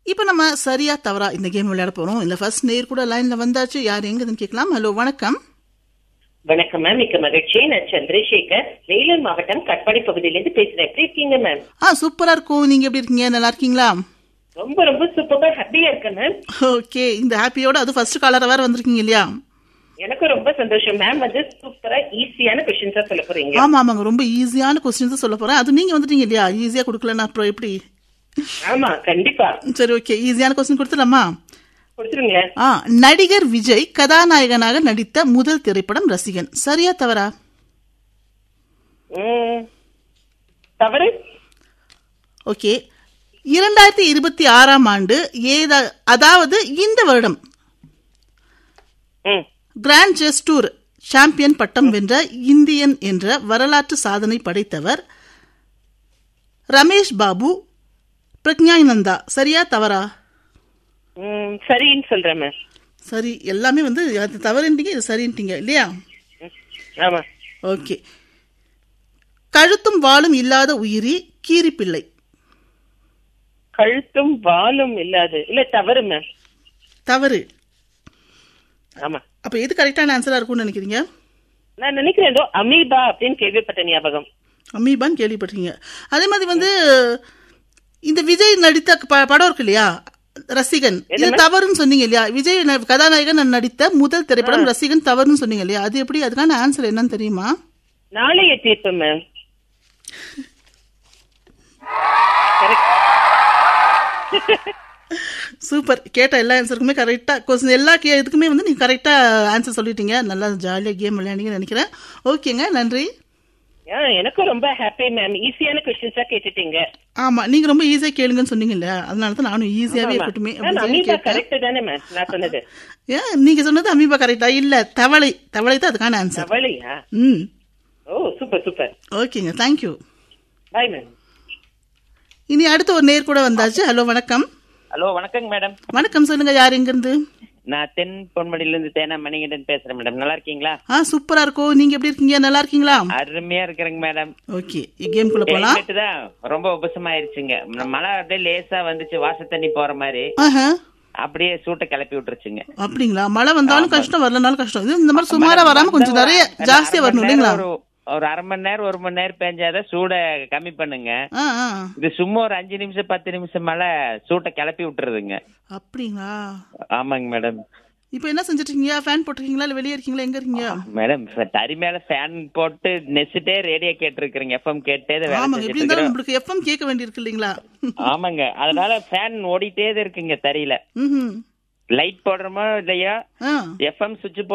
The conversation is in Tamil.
இப்போ நம்ம சரியா தவறா இந்த கேம் விளையாட போறோம் இந்த ஃபர்ஸ்ட் நேர் கூட லைன்ல வந்தாச்சு யார் எங்கன்னு கேட்கலாம் ஹலோ வணக்கம் வணக்கம் மேம் மிக்க மகிழ்ச்சி நான் சந்திரசேகர் வேலூர் மாவட்டம் கட்பாடி பகுதியிலிருந்து பேசுறேன் எப்படி இருக்கீங்க மேம் ஆ சூப்பரா இருக்கும் நீங்க எப்படி இருக்கீங்க நல்லா இருக்கீங்களா ரொம்ப ரொம்ப சூப்பரா ஹாப்பியா இருக்கேன் மேம் ஓகே இந்த ஹாப்பியோட அது ஃபர்ஸ்ட் காலர் வேற வந்திருக்கீங்க இல்லையா எனக்கும் ரொம்ப சந்தோஷம் மேம் வந்து சூப்பரா ஈஸியான கொஸ்டின்ஸா சொல்ல போறீங்க ஆமா ஆமாங்க ரொம்ப ஈஸியான கொஸ்டின்ஸ் சொல்ல போறேன் அது நீங்க வந்துட்டீங்க இல்லையா ஈஸியா கொடுக்கலன்னா அப்புறம் எப்படி ஆமா கண்டிப்பா சரி ஓகே ஈஸியான கொஸ்டின் கொடுத்துடலாமா கொடுத்துருங்க ஆ நடிகர் விஜய் கதாநாயகனாக நடித்த முதல் திரைப்படம் ரசிகன் சரியா தவறா ம், தவறு ஓகே இரண்டாயிரத்தி இருபத்தி ஆறாம் ஆண்டு ஏதா அதாவது இந்த வருடம் ம், கிராண்ட் செஸ் டூர் சாம்பியன் பட்டம் வென்ற இந்தியன் என்ற வரலாற்று சாதனை படைத்தவர் ரமேஷ் பாபு பிரக்ஞானந்தா சரியா தவறா ம், சரின்னு சொல்றேன் மேம் சரி எல்லாமே வந்து அது தவறுன்றீங்க இது சரின்ட்டீங்க இல்லையா ம், ஆமா ஓகே கழுத்தும் வாளும் இல்லாத உயிரி கீரிப்பிள்ளை கழுத்தும் வாலும் இல்லாது இல்ல தவறு மேம் தவறு ஆமா அப்ப எது கரெக்டான ஆன்சரா இருக்கும்னு நினைக்கிறீங்க நான் நினைக்கிறேன் ஏதோ அமீபா அப்படின்னு கேள்விப்பட்ட ஞாபகம் அமீபான்னு கேள்விப்பட்டிருக்கீங்க அதே மாதிரி வந்து இந்த விஜய் நடித்த ப- படம் இருக்கு இல்லையா ரசிகன் இது தவறுன்னு சொன்னீங்க இல்லையா விஜய் ந- கதாநாயகன் நடித்த முதல் திரைப்படம் ரசிகன் தவறுன்னு சொன்னீங்க இல்லையா அது எப்படி அதுக்கான ஆன்சர் என்னன்னு தெரியுமா நாளைய தீர்ப்பு மேம் சூப்பர் கேட்ட எல்லா ஆன்சருக்குமே கரெக்டா கொஸ்டின் எல்லா கே இதுக்குமே வந்து நீங்க கரெக்டா ஆன்சர் சொல்லிட்டீங்க நல்லா ஜாலியா கேம் விளையாடிங்கன்னு நினைக்கிறேன் ஓகேங்க நன்றி ஆ, எனக்கும் ரொம்ப ஹாப்பி மேம் ஈஸியான கொஸ்டின்ஸா கேட்டுட்டீங்க ஆமா நீங்க ரொம்ப ஈஸியா கேளுங்கன்னு சொன்னீங்க இல்லையா அதனால தான் நானும் ஈஸியாவே இருக்கட்டுமே மேம் அப்படின்னு சொல்லி அமீபா கேட்டேன் கரெக்ட் தானே மேம் நான் சொன்னது ஏன் நீங்க சொன்னது அமீபா கரெக்டா இல்ல தவளை தவளை தான் அதுக்கான ஆன்சர் தவளையா ம் ஓ சூப்பர் சூப்பர் ஓகேங்க தேங்க்யூ பாய் மேம் இனி அடுத்த ஒரு நேர் கூட வந்தாச்சு ஹலோ வணக்கம் ஹலோ வணக்கங்க மேடம் வணக்கம் சொல்லுங்க யார் எங்கிருந்து நான் தென் பொன்மடியில இருந்து தேனா மணிகண்டன் பேசுறேன் மேடம் நல்லா இருக்கீங்களா ஆ சூப்பரா இருக்கும் நீங்க எப்படி இருக்கீங்க நல்லா இருக்கீங்களா அருமையா இருக்கிறேங்க மேடம் ஓகே கேம்குள்ள போலாம் கிளைமேட் தான் ரொம்ப உபசமாயிருச்சுங்க மழை அப்படியே லேசா வந்துச்சு வாச தண்ணி போற மாதிரி ஆஹா அப்படியே சூட்டை கிளப்பி விட்டுருச்சுங்க அப்படிங்களா மழை வந்தாலும் கஷ்டம் வரலனாலும் கஷ்டம் இது இந்த மாதிரி சுமாரா வராம கொஞ்சம் நிறைய ஜாஸ்தியா வரணும் இல்லைங்களா ஒரு ஒரு அரை மணி நேரம் ஒரு மணி நேரம் பெஞ்சாதான் சூட கம்மி பண்ணுங்க ஆ ஆ இது சும்மா ஒரு அஞ்சு நிமிஷம் பத்து நிமிஷம் மழை சூட்டை கிளப்பி விட்டுருதுங்க அப்படிங்களா ஆமாங்க மேடம் இப்போ என்ன செஞ்சுட்டு இருக்கீங்க ஃபேன் போட்டிருக்கீங்களா இல்ல வெளியே இருக்கீங்களா எங்க இருக்கீங்க மேடம் இப்ப தறி மேல ஃபேன் போட்டு நெசிட்டே ரேடியோ கேட்டிருக்கிறேங்க எஃப்எம் கேட்டே தான் வேலை ஆமாங்க செஞ்சுட்டு எப்படி இருந்தாலும் இருக்கிறோம் நம்மளுக்கு எஃப்எம் கேட்க வேண்டியிருக்கு இல்லைங்களா ஆமாங்க அதனால ஃபேன் ஓடிட்டே தான் இருக்குங்க தறியில ம் லைட் போடுறோமோ இல்லையா ஆ எஃப்எம் சுவிட்ச்